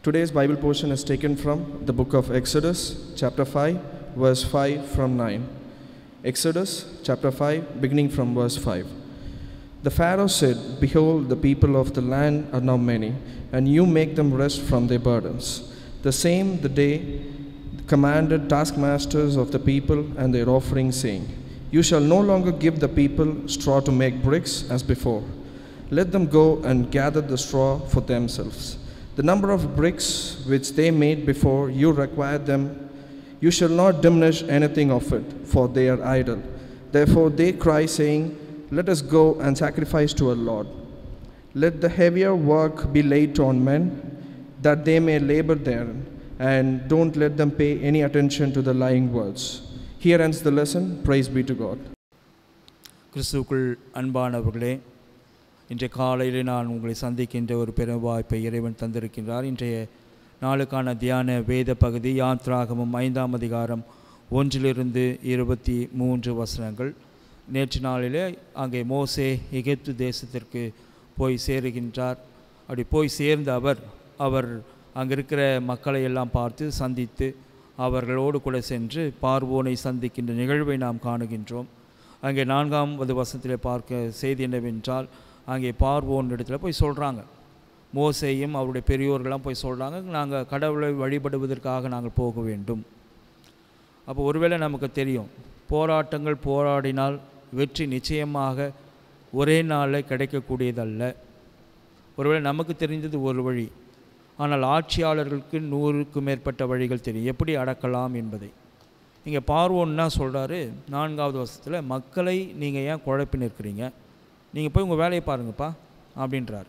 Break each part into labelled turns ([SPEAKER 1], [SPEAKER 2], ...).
[SPEAKER 1] Today's Bible portion is taken from the book of Exodus, chapter 5, verse 5 from 9. Exodus, chapter 5, beginning from verse 5. The Pharaoh said, Behold, the people of the land are now many, and you make them rest from their burdens. The same the day commanded taskmasters of the people and their offerings, saying, You shall no longer give the people straw to make bricks as before. Let them go and gather the straw for themselves. The number of bricks which they made before you required them, you shall not diminish anything of it, for they are idle. Therefore they cry, saying, Let us go and sacrifice to our Lord. Let the heavier work be laid on men, that they may labor therein, and don't let them pay any attention to the lying words. Here ends the lesson. Praise be to God.
[SPEAKER 2] கிறிஸ்துவுக்குள் அன்பானவர்களே இன்றைய காலையில் நான் உங்களை சந்திக்கின்ற ஒரு பெரும் வாய்ப்பை இறைவன் தந்திருக்கின்றார் இன்றைய நாளுக்கான தியான வேத பகுதி யாத்ராகமும் ஐந்தாம் அதிகாரம் ஒன்றிலிருந்து இருபத்தி மூன்று வசனங்கள் நேற்று நாளிலே அங்கே மோசே எகிப்து தேசத்திற்கு போய் சேருகின்றார் அப்படி போய் சேர்ந்த அவர் அவர் அங்கே இருக்கிற மக்களை எல்லாம் பார்த்து சந்தித்து அவர்களோடு கூட சென்று பார்வோனை சந்திக்கின்ற நிகழ்வை நாம் காணுகின்றோம் அங்கே நான்காவது வசனத்திலே பார்க்க செய்தி என்னவென்றால் அங்கே பார்வோன் இடத்துல போய் சொல்கிறாங்க மோசையும் அவருடைய பெரியோர்கள்லாம் போய் சொல்கிறாங்க நாங்கள் கடவுளை வழிபடுவதற்காக நாங்கள் போக வேண்டும் அப்போ ஒருவேளை நமக்கு தெரியும் போராட்டங்கள் போராடினால் வெற்றி நிச்சயமாக ஒரே நாளில் கிடைக்கக்கூடியதல்ல ஒருவேளை நமக்கு தெரிந்தது ஒரு வழி ஆனால் ஆட்சியாளர்களுக்கு நூறுக்கும் மேற்பட்ட வழிகள் தெரியும் எப்படி அடக்கலாம் என்பதை இங்கே பார்வோன்னா சொல்கிறாரு நான்காவது வருஷத்தில் மக்களை நீங்கள் ஏன் குழப்பி நிற்கிறீங்க நீங்கள் போய் உங்கள் வேலையை பாருங்கப்பா அப்படின்றார்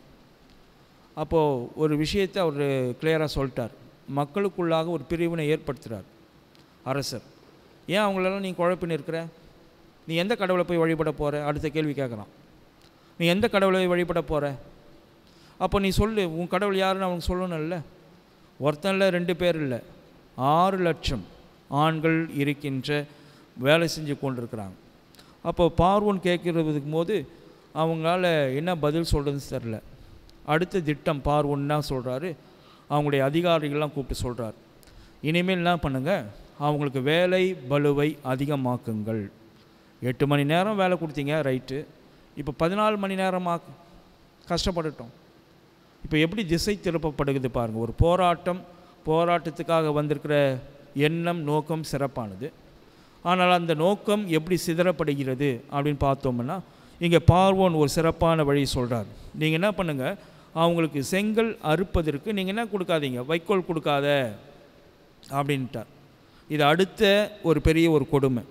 [SPEAKER 2] அப்போது ஒரு விஷயத்தை அவர் கிளியராக சொல்லிட்டார் மக்களுக்குள்ளாக ஒரு பிரிவினை ஏற்படுத்துகிறார் அரசர் ஏன் அவங்களெல்லாம் நீ குழப்பி நிற்கிற நீ எந்த கடவுளை போய் வழிபட போகிற அடுத்த கேள்வி கேட்குறான் நீ எந்த கடவுளை வழிபட போகிற அப்போ நீ சொல்லு உன் கடவுள் யாருன்னு அவனுக்கு சொல்லணும்ல ஒருத்தனில் ரெண்டு பேர் இல்லை ஆறு லட்சம் ஆண்கள் இருக்கின்ற வேலை செஞ்சு கொண்டிருக்கிறாங்க அப்போ பார்வன் கேட்குறதுக்கு போது அவங்களால என்ன பதில் சொல்கிறதுன்னு தெரில அடுத்த திட்டம் பார்வன்னா சொல்கிறாரு அவங்களுடைய அதிகாரிகள்லாம் கூப்பிட்டு சொல்கிறார் இனிமேல் என்ன பண்ணுங்கள் அவங்களுக்கு வேலை பலுவை அதிகமாக்குங்கள் எட்டு மணி நேரம் வேலை கொடுத்தீங்க ரைட்டு இப்போ பதினாலு மணி நேரமாக கஷ்டப்பட்டுட்டோம் இப்போ எப்படி திசை திருப்பப்படுகிறது பாருங்கள் ஒரு போராட்டம் போராட்டத்துக்காக வந்திருக்கிற எண்ணம் நோக்கம் சிறப்பானது ஆனால் அந்த நோக்கம் எப்படி சிதறப்படுகிறது அப்படின்னு பார்த்தோம்னா இங்கே பார்வோன் ஒரு சிறப்பான வழி சொல்கிறார் நீங்கள் என்ன பண்ணுங்கள் அவங்களுக்கு செங்கல் அறுப்பதற்கு நீங்கள் என்ன கொடுக்காதீங்க வைக்கோல் கொடுக்காத அப்படின்ட்டார் இது அடுத்த ஒரு பெரிய ஒரு கொடுமை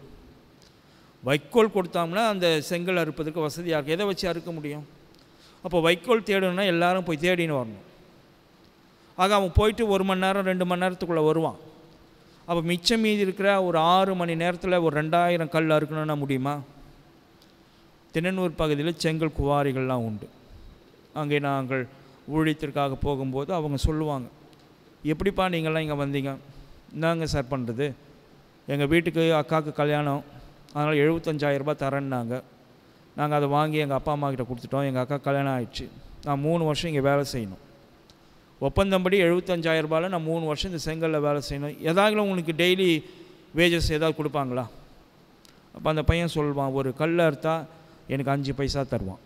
[SPEAKER 2] வைக்கோல் கொடுத்தோம்னா அந்த செங்கல் அறுப்பதற்கு வசதியாக இருக்குது எதை வச்சு அறுக்க முடியும் அப்போ வைக்கோல் தேடணும்னா எல்லாரும் போய் தேடின்னு வரணும் ஆக அவன் போயிட்டு ஒரு மணி நேரம் ரெண்டு மணி நேரத்துக்குள்ளே வருவான் அப்போ மிச்சம் மீதி இருக்கிற ஒரு ஆறு மணி நேரத்தில் ஒரு ரெண்டாயிரம் கல் அறுக்கணும்னா முடியுமா திண்ணனூர் பகுதியில் செங்கல் குவாரிகள்லாம் உண்டு அங்கே நாங்கள் ஊழியத்திற்காக போகும்போது அவங்க சொல்லுவாங்க எப்படிப்பா நீங்கள்லாம் இங்கே வந்தீங்க என்னங்க சார் பண்ணுறது எங்கள் வீட்டுக்கு அக்காவுக்கு கல்யாணம் அதனால் எழுபத்தஞ்சாயிரரூபா தரேன்னாங்க நாங்கள் அதை வாங்கி எங்கள் அப்பா அம்மா கிட்ட கொடுத்துட்டோம் எங்கள் அக்கா கல்யாணம் ஆயிடுச்சு நான் மூணு வருஷம் இங்கே வேலை செய்யணும் ஒப்பந்தம்படி எழுபத்தஞ்சாயிரம் ரூபாயில் நான் மூணு வருஷம் இந்த செங்கலில் வேலை செய்யணும் ஏதாவது உங்களுக்கு டெய்லி வேஜஸ் ஏதாவது கொடுப்பாங்களா அப்போ அந்த பையன் சொல்லுவான் ஒரு கல் அறுத்தா எனக்கு அஞ்சு பைசா தருவான்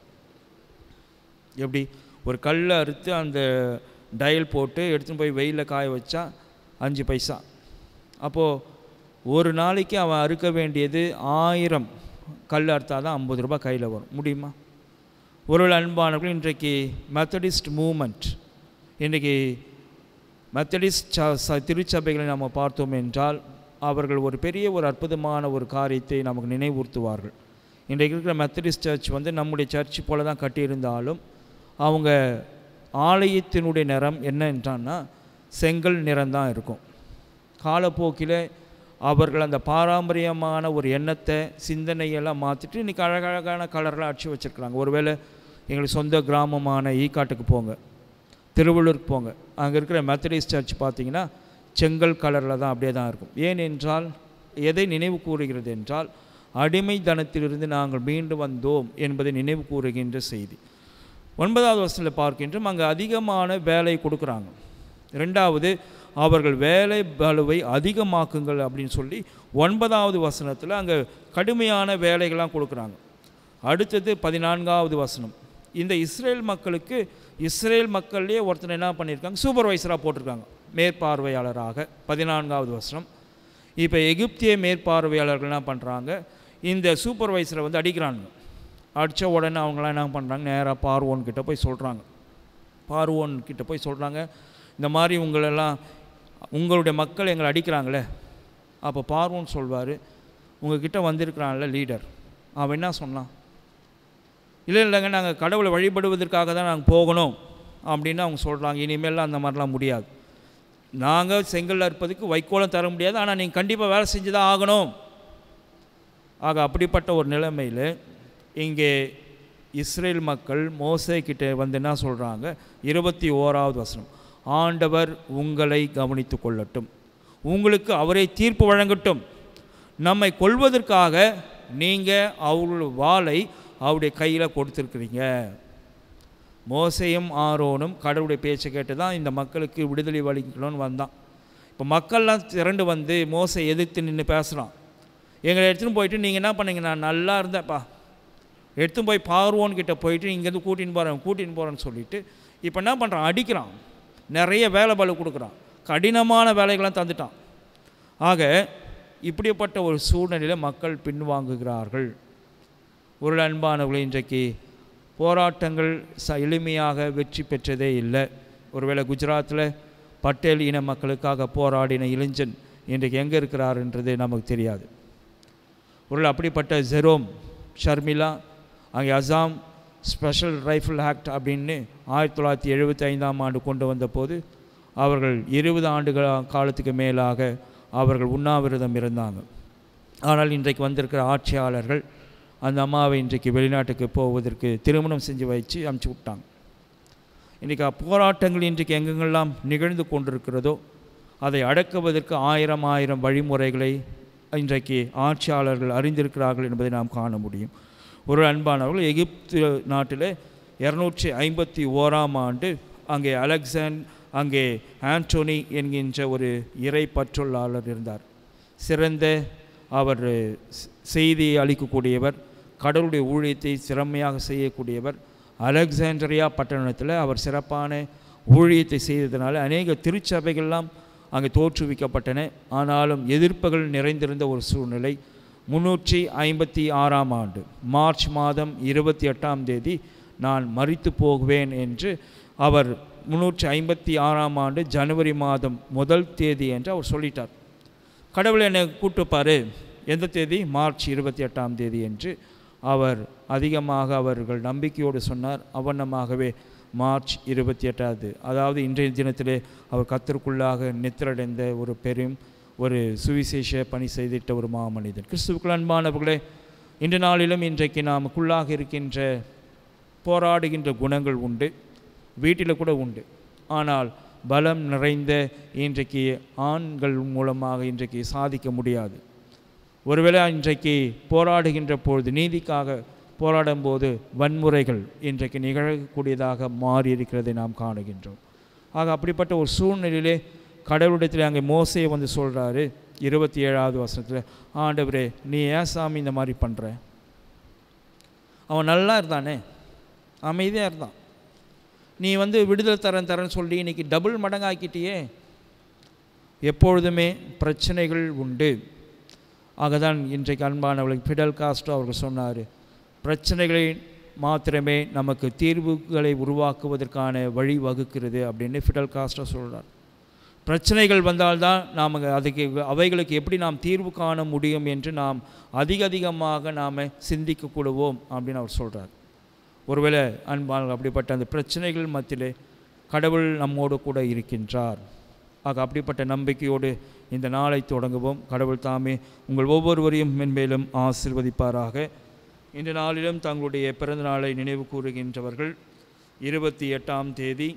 [SPEAKER 2] எப்படி ஒரு கல் அறுத்து அந்த டயல் போட்டு எடுத்துன்னு போய் வெயிலில் காய வச்சா அஞ்சு பைசா அப்போது ஒரு நாளைக்கு அவன் அறுக்க வேண்டியது ஆயிரம் கல் அறுத்தா தான் ஐம்பது ரூபாய் கையில் வரும் முடியுமா ஒரு அன்பானவர்கள் இன்றைக்கு மெத்தடிஸ்ட் மூமெண்ட் இன்றைக்கி மெத்தடிஸ்ட் ச ச திருச்சபைகளை நம்ம பார்த்தோம் என்றால் அவர்கள் ஒரு பெரிய ஒரு அற்புதமான ஒரு காரியத்தை நமக்கு நினைவூர்த்துவார்கள் இன்றைக்கு இருக்கிற மெத்தடிஸ்ட் சர்ச் வந்து நம்முடைய சர்ச் போல தான் கட்டியிருந்தாலும் அவங்க ஆலயத்தினுடைய நிறம் என்ன என்றான்னா செங்கல் நிறம் தான் இருக்கும் காலப்போக்கில் அவர்கள் அந்த பாரம்பரியமான ஒரு எண்ணத்தை சிந்தனையெல்லாம் மாற்றிட்டு இன்றைக்கி அழகழகான கலர்லாம் அடிச்சு வச்சுருக்குறாங்க ஒருவேளை எங்களுக்கு சொந்த கிராமமான ஈக்காட்டுக்கு போங்க திருவள்ளூருக்கு போங்க அங்கே இருக்கிற மெத்தடிஸ்ட் சர்ச் பார்த்தீங்கன்னா செங்கல் கலரில் தான் அப்படியே தான் இருக்கும் ஏனென்றால் எதை நினைவு கூறுகிறது என்றால் அடிமை தனத்திலிருந்து நாங்கள் மீண்டு வந்தோம் என்பதை நினைவு கூறுகின்ற செய்தி ஒன்பதாவது வருஷத்தில் பார்க்கின்றோம் அங்கே அதிகமான வேலை கொடுக்குறாங்க ரெண்டாவது அவர்கள் வேலை பலுவை அதிகமாக்குங்கள் அப்படின்னு சொல்லி ஒன்பதாவது வசனத்தில் அங்கே கடுமையான வேலைகள்லாம் கொடுக்குறாங்க அடுத்தது பதினான்காவது வசனம் இந்த இஸ்ரேல் மக்களுக்கு இஸ்ரேல் மக்கள்லேயே ஒருத்தர் என்ன பண்ணியிருக்காங்க சூப்பர்வைசராக போட்டிருக்காங்க மேற்பார்வையாளராக பதினான்காவது வசனம் இப்போ எகிப்திய மேற்பார்வையாளர்கள் என்ன பண்ணுறாங்க இந்த சூப்பர்வைசரை வந்து அடிக்கிறாங்க அடித்த உடனே அவங்களாம் என்ன பண்ணுறாங்க நேராக பார்வோன் கிட்ட போய் சொல்கிறாங்க பார்வோன் கிட்ட போய் சொல்கிறாங்க இந்த மாதிரி உங்களெல்லாம் உங்களுடைய மக்கள் எங்களை அடிக்கிறாங்களே அப்போ பார்வோன் சொல்வார் உங்ககிட்ட வந்திருக்கிறான்ல லீடர் அவன் என்ன சொன்னான் இல்லை இல்லைங்க நாங்கள் கடவுளை வழிபடுவதற்காக தான் நாங்கள் போகணும் அப்படின்னு அவங்க சொல்கிறாங்க இனிமேல்லாம் அந்த மாதிரிலாம் முடியாது நாங்கள் செங்கல் அறுப்பதுக்கு வைக்கோலம் தர முடியாது ஆனால் நீங்கள் கண்டிப்பாக வேலை செஞ்சு தான் ஆகணும் ஆக அப்படிப்பட்ட ஒரு நிலைமையில் இங்கே இஸ்ரேல் மக்கள் மோசே கிட்ட வந்து என்ன சொல்கிறாங்க இருபத்தி ஓராவது வசனம் ஆண்டவர் உங்களை கவனித்து கொள்ளட்டும் உங்களுக்கு அவரை தீர்ப்பு வழங்கட்டும் நம்மை கொல்வதற்காக நீங்கள் அவருடைய வாளை அவருடைய கையில் கொடுத்துருக்குறீங்க மோசையும் ஆரோனும் கடவுளுடைய பேச்சை கேட்டு தான் இந்த மக்களுக்கு விடுதலை வலிக்கணும்னு வந்தான் இப்போ மக்கள்லாம் திரண்டு வந்து மோசை எதிர்த்து நின்று பேசுகிறான் எங்களை எடுத்துன்னு போயிட்டு நீங்கள் என்ன பண்ணீங்க நான் நல்லா இருந்தேன்ப்பா எடுத்துன்னு போய் பார்வோன் கிட்ட போயிட்டு இங்கேருந்து கூட்டின்னு போகிறேன் கூட்டின்னு போகிறேன்னு சொல்லிட்டு இப்போ என்ன பண்ணுறான் அடிக்கிறான் நிறைய வேலை பலு கொடுக்குறான் கடினமான வேலைகள்லாம் தந்துட்டான் ஆக இப்படிப்பட்ட ஒரு சூழ்நிலையில் மக்கள் பின்வாங்குகிறார்கள் ஒரு அன்பானவர்கள் இன்றைக்கு போராட்டங்கள் ச எளிமையாக வெற்றி பெற்றதே இல்லை ஒருவேளை குஜராத்தில் பட்டேல் இன மக்களுக்காக போராடின இளைஞன் இன்றைக்கு எங்கே இருக்கிறாருன்றது நமக்கு தெரியாது ஒரு அப்படிப்பட்ட ஜெரோம் ஷர்மிளா அங்கே அசாம் ஸ்பெஷல் ரைஃபிள் ஆக்ட் அப்படின்னு ஆயிரத்தி தொள்ளாயிரத்தி எழுபத்தி ஐந்தாம் ஆண்டு கொண்டு வந்தபோது அவர்கள் இருபது ஆண்டுகள் காலத்துக்கு மேலாக அவர்கள் உண்ணாவிரதம் இருந்தாங்க ஆனால் இன்றைக்கு வந்திருக்கிற ஆட்சியாளர்கள் அந்த அம்மாவை இன்றைக்கு வெளிநாட்டுக்கு போவதற்கு திருமணம் செஞ்சு வச்சு அனுப்பிச்சி விட்டாங்க இன்றைக்கி போராட்டங்கள் இன்றைக்கு எங்கெங்கெல்லாம் நிகழ்ந்து கொண்டிருக்கிறதோ அதை அடக்குவதற்கு ஆயிரம் ஆயிரம் வழிமுறைகளை இன்றைக்கு ஆட்சியாளர்கள் அறிந்திருக்கிறார்கள் என்பதை நாம் காண முடியும் ஒரு அன்பானவர்கள் எகிப்து நாட்டில் இரநூற்றி ஐம்பத்தி ஓராம் ஆண்டு அங்கே அலெக்சாண்ட் அங்கே ஆண்டோனி என்கின்ற ஒரு இறை பற்றுள்ளாளர் இருந்தார் சிறந்த அவர் செய்தி அளிக்கக்கூடியவர் கடவுளுடைய ஊழியத்தை சிறமையாக செய்யக்கூடியவர் அலெக்சாண்டரியா பட்டணத்தில் அவர் சிறப்பான ஊழியத்தை செய்ததுனால அநேக திருச்சபைகள்லாம் அங்கே தோற்றுவிக்கப்பட்டன ஆனாலும் எதிர்ப்புகள் நிறைந்திருந்த ஒரு சூழ்நிலை முன்னூற்றி ஐம்பத்தி ஆறாம் ஆண்டு மார்ச் மாதம் இருபத்தி எட்டாம் தேதி நான் மறித்து போகுவேன் என்று அவர் முன்னூற்றி ஐம்பத்தி ஆறாம் ஆண்டு ஜனவரி மாதம் முதல் தேதி என்று அவர் சொல்லிட்டார் கடவுள் என்னை கூட்டுப்பார் எந்த தேதி மார்ச் இருபத்தி எட்டாம் தேதி என்று அவர் அதிகமாக அவர்கள் நம்பிக்கையோடு சொன்னார் அவண்ணமாகவே மார்ச் இருபத்தி எட்டாவது அதாவது இன்றைய தினத்திலே அவர் கத்தருக்குள்ளாக நித்திரடைந்த ஒரு பெரும் ஒரு சுவிசேஷ பணி செய்திட்ட ஒரு மாமனிதன் கிறிஸ்துவுக்குள் அன்பானவர்களே இன்று நாளிலும் இன்றைக்கு நாமக்குள்ளாக இருக்கின்ற போராடுகின்ற குணங்கள் உண்டு வீட்டில் கூட உண்டு ஆனால் பலம் நிறைந்த இன்றைக்கு ஆண்கள் மூலமாக இன்றைக்கு சாதிக்க முடியாது ஒருவேளை இன்றைக்கு போராடுகின்ற பொழுது நீதிக்காக போராடும்போது வன்முறைகள் இன்றைக்கு நிகழக்கூடியதாக மாறி இருக்கிறதை நாம் காணுகின்றோம் ஆக அப்படிப்பட்ட ஒரு சூழ்நிலையிலே கடவுளிடத்தில் அங்கே மோசையை வந்து சொல்கிறாரு இருபத்தி ஏழாவது வருஷத்தில் ஆண்டவரே நீ ஏன் சாமி இந்த மாதிரி பண்ணுற அவன் நல்லா இருந்தானே அமைதியாக இருந்தான் நீ வந்து விடுதலை தரேன் தரேன்னு சொல்லி இன்றைக்கி டபுள் மடங்காக்கிட்டியே எப்பொழுதுமே பிரச்சனைகள் உண்டு ஆகதான் இன்றைக்கு அன்பானவர்களுக்கு ஃபிடல் காஸ்ட்ரோ அவர்கள் சொன்னார் பிரச்சனைகளை மாத்திரமே நமக்கு தீர்வுகளை உருவாக்குவதற்கான வழி வகுக்கிறது அப்படின்னு ஃபிடல் காஸ்ட்ரோ சொல்கிறார் பிரச்சனைகள் வந்தால்தான் நாம் அதுக்கு அவைகளுக்கு எப்படி நாம் தீர்வு காண முடியும் என்று நாம் அதிக அதிகமாக நாம் சிந்திக்கக்கூடுவோம் அப்படின்னு அவர் சொல்கிறார் ஒருவேளை அன்பால் அப்படிப்பட்ட அந்த பிரச்சனைகள் மத்தியிலே கடவுள் நம்மோடு கூட இருக்கின்றார் ஆக அப்படிப்பட்ட நம்பிக்கையோடு இந்த நாளை தொடங்குவோம் கடவுள் தாமே உங்கள் ஒவ்வொருவரையும் மென்மேலும் ஆசிர்வதிப்பாராக இந்த நாளிலும் தங்களுடைய பிறந்த நாளை நினைவு கூறுகின்றவர்கள் இருபத்தி எட்டாம் தேதி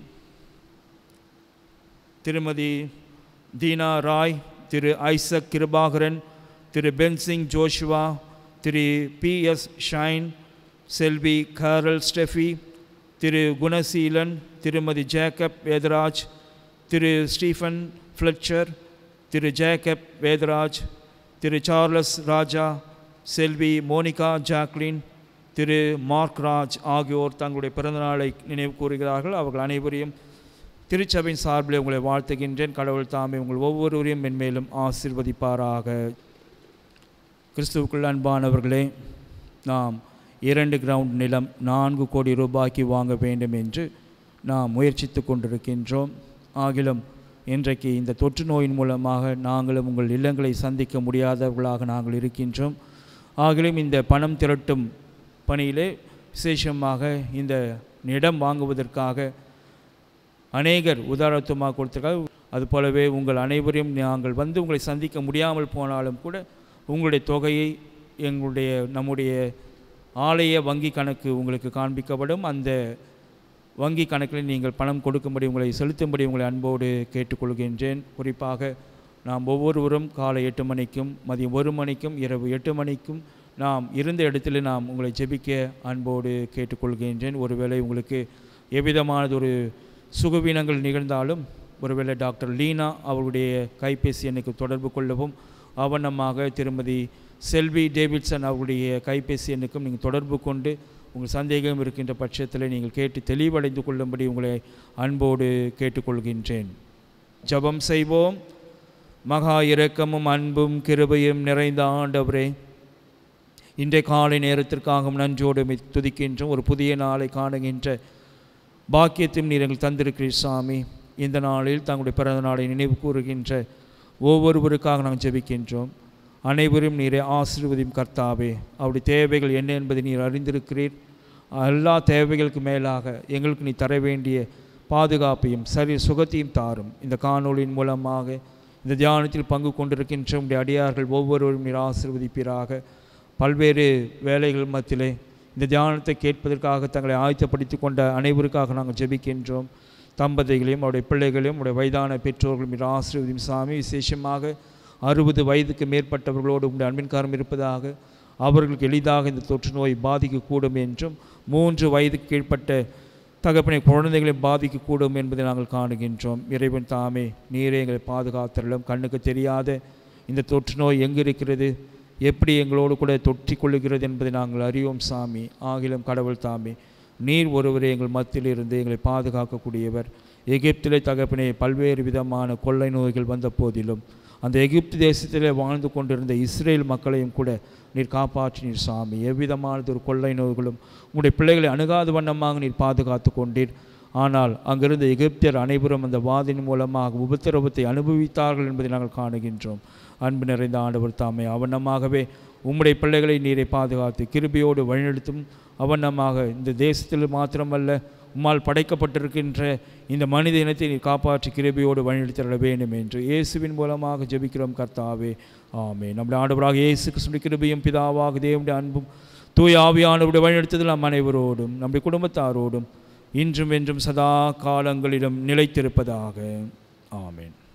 [SPEAKER 2] திருமதி தீனா ராய் திரு ஐசக் கிருபாகரன் திரு பென்சிங் ஜோஷுவா திரு பி எஸ் ஷைன் செல்வி கேரல் ஸ்டெஃபி திரு குணசீலன் திருமதி ஜேக்கப் வேதராஜ் திரு ஸ்டீஃபன் ஃப்ளெச்சர் திரு ஜேக்கப் வேதராஜ் திரு சார்லஸ் ராஜா செல்வி மோனிகா ஜாக்லின் திரு மார்க் ராஜ் ஆகியோர் தங்களுடைய பிறந்தநாளை நினைவு கூறுகிறார்கள் அவர்கள் அனைவரையும் திருச்சபையின் சார்பில் உங்களை வாழ்த்துகின்றேன் கடவுள் தாமே உங்கள் ஒவ்வொருவரையும் மென்மேலும் ஆசிர்வதிப்பாராக கிறிஸ்துவுக்குள் அன்பானவர்களே நாம் இரண்டு கிரவுண்ட் நிலம் நான்கு கோடி ரூபாய்க்கு வாங்க வேண்டும் என்று நாம் முயற்சித்து கொண்டிருக்கின்றோம் ஆகிலும் இன்றைக்கு இந்த தொற்று நோயின் மூலமாக நாங்களும் உங்கள் இல்லங்களை சந்திக்க முடியாதவர்களாக நாங்கள் இருக்கின்றோம் ஆகிலும் இந்த பணம் திரட்டும் பணியிலே விசேஷமாக இந்த இடம் வாங்குவதற்காக அநேகர் உதாரணத்துவமாக கொடுத்திருக்காங்க அதுபோலவே உங்கள் அனைவரையும் நாங்கள் வந்து உங்களை சந்திக்க முடியாமல் போனாலும் கூட உங்களுடைய தொகையை எங்களுடைய நம்முடைய ஆலய வங்கி கணக்கு உங்களுக்கு காண்பிக்கப்படும் அந்த வங்கி கணக்கில் நீங்கள் பணம் கொடுக்கும்படி உங்களை செலுத்தும்படி உங்களை அன்போடு கேட்டுக்கொள்கின்றேன் குறிப்பாக நாம் ஒவ்வொருவரும் காலை எட்டு மணிக்கும் மதியம் ஒரு மணிக்கும் இரவு எட்டு மணிக்கும் நாம் இருந்த இடத்துல நாம் உங்களை ஜெபிக்க அன்போடு கேட்டுக்கொள்கின்றேன் ஒருவேளை உங்களுக்கு எவ்விதமானதொரு சுகவீனங்கள் நிகழ்ந்தாலும் ஒருவேளை டாக்டர் லீனா அவருடைய கைபேசி எண்ணுக்கு தொடர்பு கொள்ளவும் அவனமாக திருமதி செல்வி டேவிட்சன் அவருடைய கைபேசி எண்ணுக்கும் நீங்கள் தொடர்பு கொண்டு உங்கள் சந்தேகம் இருக்கின்ற பட்சத்தில் நீங்கள் கேட்டு தெளிவடைந்து கொள்ளும்படி உங்களை அன்போடு கேட்டுக்கொள்கின்றேன் ஜெபம் செய்வோம் மகா இரக்கமும் அன்பும் கிருபையும் நிறைந்த ஆண்டவரே இன்றைய காலை நேரத்திற்காகவும் நன்றியோடு உம்மை துதிக்கின்றோம் ஒரு புதிய நாளை காணுகின்ற பாக்கியத்தையும் நீர் எங்களுக்கு தந்திருக்கிறீர் சாமி இந்த நாளில் தங்களுடைய பிறந்த நாளை நினைவு கூறுகின்ற ஒவ்வொருவருக்காக நாங்கள் ஜெபிக்கின்றோம் அனைவரும் நீரை ஆசீர்வதியும் கர்த்தாவே அவருடைய தேவைகள் என்ன என்பதை நீர் அறிந்திருக்கிறீர் எல்லா தேவைகளுக்கு மேலாக எங்களுக்கு நீ தர வேண்டிய பாதுகாப்பையும் சரி சுகத்தையும் தாரும் இந்த காணொளியின் மூலமாக இந்த தியானத்தில் பங்கு கொண்டிருக்கின்ற உடைய அடியார்கள் ஒவ்வொருவரும் நீர் ஆசீர்வதிப்பீராக பல்வேறு வேலைகள் மத்தியிலே இந்த தியானத்தை கேட்பதற்காக தங்களை ஆயத்தப்படுத்தி கொண்ட அனைவருக்காக நாங்கள் ஜெபிக்கின்றோம் தம்பதிகளையும் அவருடைய பிள்ளைகளையும் அவருடைய வயதான பெற்றோர்களும் இது ஆசீர்வதியும் சாமி விசேஷமாக அறுபது வயதுக்கு மேற்பட்டவர்களோடு உங்களுடைய அன்பின்காரம் இருப்பதாக அவர்களுக்கு எளிதாக இந்த தொற்று நோய் பாதிக்கக்கூடும் என்றும் மூன்று வயதுக்கு கீழ்ப்பட்ட தகப்பனை குழந்தைகளை பாதிக்கக்கூடும் என்பதை நாங்கள் காணுகின்றோம் இறைவன் தாமே நீரே எங்களை பாதுகாத்தரலும் கண்ணுக்கு தெரியாத இந்த தொற்று நோய் எங்கு இருக்கிறது எப்படி எங்களோடு கூட தொற்றிக் கொள்ளுகிறது என்பதை நாங்கள் அறியோம் சாமி ஆகிலும் கடவுள் தாமே நீர் ஒருவரே எங்கள் மத்தியில் இருந்து எங்களை பாதுகாக்கக்கூடியவர் எகிப்திலே தகப்பனே பல்வேறு விதமான கொள்ளை நோய்கள் வந்த போதிலும் அந்த எகிப்து தேசத்திலே வாழ்ந்து கொண்டிருந்த இஸ்ரேல் மக்களையும் கூட நீர் காப்பாற்றினீர் சாமி எவ்விதமானது ஒரு கொள்ளை நோய்களும் உங்களுடைய பிள்ளைகளை அணுகாத வண்ணமாக நீர் பாதுகாத்து கொண்டீர் ஆனால் அங்கிருந்த எகிப்தியர் அனைவரும் அந்த வாதின் மூலமாக உபத்திரவத்தை அனுபவித்தார்கள் என்பதை நாங்கள் காணுகின்றோம் அன்பு நிறைந்த ஆண்டவர் தாமே அவனமாகவே உம்முடைய பிள்ளைகளை நீரை பாதுகாத்து கிருபையோடு வழிநடத்தும் அவனமாக இந்த தேசத்தில் மாத்திரமல்ல உம்மால் படைக்கப்பட்டிருக்கின்ற இந்த மனித இனத்தை நீர் காப்பாற்றி கிருபையோடு வழிநடத்திட வேண்டும் என்று இயேசுவின் மூலமாக ஜெபிக்கிறோம் கர்த்தாவே ஆமே நம்முடைய ஆண்டவராக இயேசு கிறிஸ்துவின் கிருபையும் பிதாவாக தேவனுடைய அன்பும் தூய் ஆவியானவருடைய வழிநடத்துதல் நம் அனைவரோடும் நம்முடைய குடும்பத்தாரோடும் இன்றும் என்றும் சதா காலங்களிலும் நிலைத்திருப்பதாக ஆமேன்